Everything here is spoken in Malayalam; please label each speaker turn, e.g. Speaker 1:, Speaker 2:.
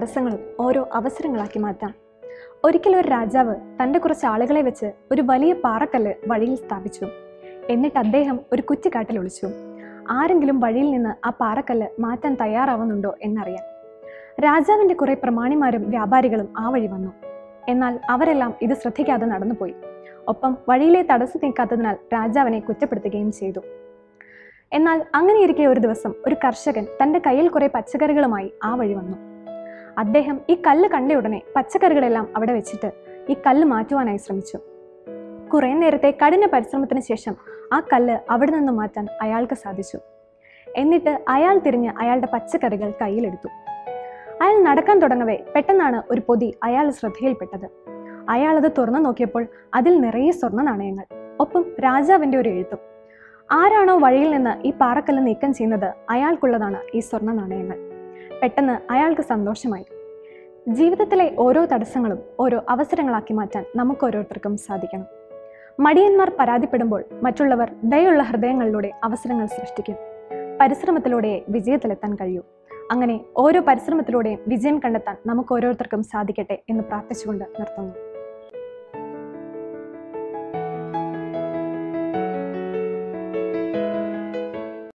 Speaker 1: തടസ്സങ്ങളും ഓരോ അവസരങ്ങളാക്കി മാറ്റാം ഒരിക്കലും ഒരു രാജാവ് തൻ്റെ കുറച്ച് ആളുകളെ വെച്ച് ഒരു വലിയ പാറക്കല്ല് വഴിയിൽ സ്ഥാപിച്ചു എന്നിട്ട് അദ്ദേഹം ഒരു കുറ്റിക്കാട്ടിൽ ഒളിച്ചു ആരെങ്കിലും വഴിയിൽ നിന്ന് ആ പാറക്കല്ല് മാറ്റാൻ തയ്യാറാവുന്നുണ്ടോ എന്നറിയാൻ രാജാവിൻ്റെ കുറെ പ്രമാണിമാരും വ്യാപാരികളും ആ വഴി വന്നു എന്നാൽ അവരെല്ലാം ഇത് ശ്രദ്ധിക്കാതെ നടന്നുപോയി ഒപ്പം വഴിയിലെ തടസ്സം നീക്കാത്തതിനാൽ രാജാവിനെ കുറ്റപ്പെടുത്തുകയും ചെയ്തു എന്നാൽ അങ്ങനെയിരിക്കെ ഒരു ദിവസം ഒരു കർഷകൻ തൻ്റെ കയ്യിൽ കുറെ പച്ചക്കറികളുമായി ആ വഴി വന്നു അദ്ദേഹം ഈ കല്ല് കണ്ട ഉടനെ പച്ചക്കറികളെല്ലാം അവിടെ വെച്ചിട്ട് ഈ കല്ല് മാറ്റുവാനായി ശ്രമിച്ചു കുറെ നേരത്തെ കഠിന പരിശ്രമത്തിന് ശേഷം ആ കല്ല് അവിടെ നിന്ന് മാറ്റാൻ അയാൾക്ക് സാധിച്ചു എന്നിട്ട് അയാൾ തിരിഞ്ഞ് അയാളുടെ പച്ചക്കറികൾ കയ്യിലെടുത്തു അയാൾ നടക്കാൻ തുടങ്ങവേ പെട്ടെന്നാണ് ഒരു പൊതി അയാൾ ശ്രദ്ധയിൽപ്പെട്ടത് അയാൾ അത് തുറന്നു നോക്കിയപ്പോൾ അതിൽ നിറയെ സ്വർണ്ണ നാണയങ്ങൾ ഒപ്പം രാജാവിൻ്റെ ഒരു എഴുത്തും ആരാണോ വഴിയിൽ നിന്ന് ഈ പാറക്കല്ല് നീക്കം ചെയ്യുന്നത് അയാൾക്കുള്ളതാണ് ഈ സ്വർണ്ണ നാണയങ്ങൾ പെട്ടെന്ന് അയാൾക്ക് സന്തോഷമായി ജീവിതത്തിലെ ഓരോ തടസ്സങ്ങളും ഓരോ അവസരങ്ങളാക്കി മാറ്റാൻ നമുക്ക് ഓരോരുത്തർക്കും സാധിക്കണം മടിയന്മാർ പരാതിപ്പെടുമ്പോൾ മറ്റുള്ളവർ ദയുള്ള ഹൃദയങ്ങളിലൂടെ അവസരങ്ങൾ സൃഷ്ടിക്കും പരിശ്രമത്തിലൂടെ വിജയത്തിലെത്താൻ കഴിയൂ അങ്ങനെ ഓരോ പരിശ്രമത്തിലൂടെയും വിജയം കണ്ടെത്താൻ നമുക്ക് ഓരോരുത്തർക്കും സാധിക്കട്ടെ എന്ന് പ്രാർത്ഥിച്ചുകൊണ്ട് നിർത്തുന്നു